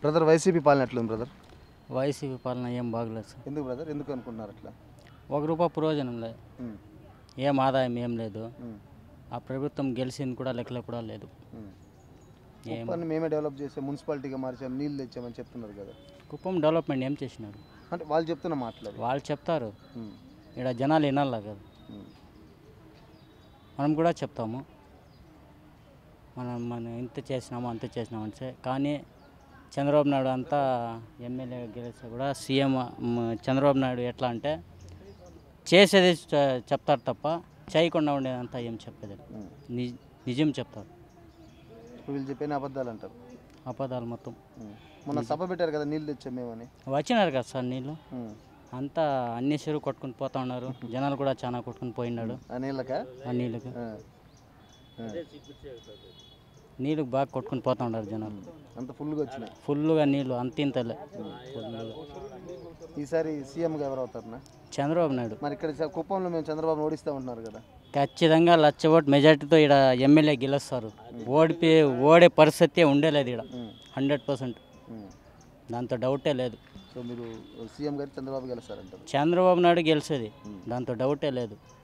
Brother YCP పాలన ఎట్లుంది brother YCP పాలన ఏం బాగలేదు సార్ ఎందుకు బ్రదర్ ఎందుకు అనుకుంటున్నారు అట్లా ఒక రూపాయి ప్రయోజనం లేదు ఉమ్, ఏం ఆదాయం ఏం లేదు ఉమ్, ఆ ప్రభుత్వం గెలిచింది కూడా లెక్కలో కూడా లేదు ఉమ్. ఏం కుప్పాన్ని మేమే డెవలప్ చేసాం మున్సిపాలిటీగా మార్చాం నీళ్ళు తెచ్చామని చెప్తున్నారు కదా కుప్పం డెవలప్మెంట్ ఏం చేసినారు అంటే వాళ్ళు చెప్తున్న మాట్లాడు వాళ్ళు చెప్తారు ఇక్కడ జనాలు వినాలా కదా మనం కూడా చెప్తాము మనం మనం ఇంత చేసినాము అంత చేసినాము అంటే కానీ చంద్రబాబు నాయుడు అంతా ఎమ్మెల్యే గెలిస్తే కూడా సీఎం మ, చంద్రబాబు నాయుడు ఎట్లా అంటే చేసేది చె- చెప్తారు తప్ప చేయకుండా ఉండేదంతా ఏం చెప్పలేదు ని- నిజం చెప్తారు ఇప్పుడు వీళ్ళు చెప్పిన అబద్ధాలు అంటారు అబద్ధాలు మొత్తం ఉమ్. మొన్న సభ పెట్టారు కదా నీళ్ళు తెచ్చాం మేమని వచ్చినారు కదా సార్ నీళ్ళు ఉమ్. అంతా అన్ని చెరువు కొట్టుకుని పోతా ఉన్నారు జనాలు కూడా చాలా కొట్టుకుని పోయినాడు ఆ నీళ్ళకా ఆ నీళ్ళకి ఆ. ఆ. నీళ్ళకి బాగా కొట్టుకుని పోతా ఉన్నారు జనాలు అంత ఫుల్గా వచ్చినాయి ఫుల్గా నీళ్ళు అంత ఇంతలే ఫుల్గా ఈసారి సీఎంగా ఎవరు అవుతారన్నా చంద్రబాబు నాయుడు మరి ఇక్కడ స- కుప్పంలో మేము చంద్రబాబు ఓడిస్తూ ఉంటున్నారు కదా ఖచ్చితంగా లక్ష ఓటు మెజార్టీతో ఇక్కడ ఎమ్మెల్యే గెలుస్తారు ఓడిపి ఓడే పరిస్థితి ఉండేలేదు ఇక్కడ ఉమ్. హండ్రెడ్ పర్సెంట్ ఉమ్. దాంతో డౌటే లేదు సో మీరు సీఎం గారు చంద్రబాబు గెలుస్తారంటారు చంద్రబాబు నాయుడు గెలిచేది దాంతో డౌటే లేదు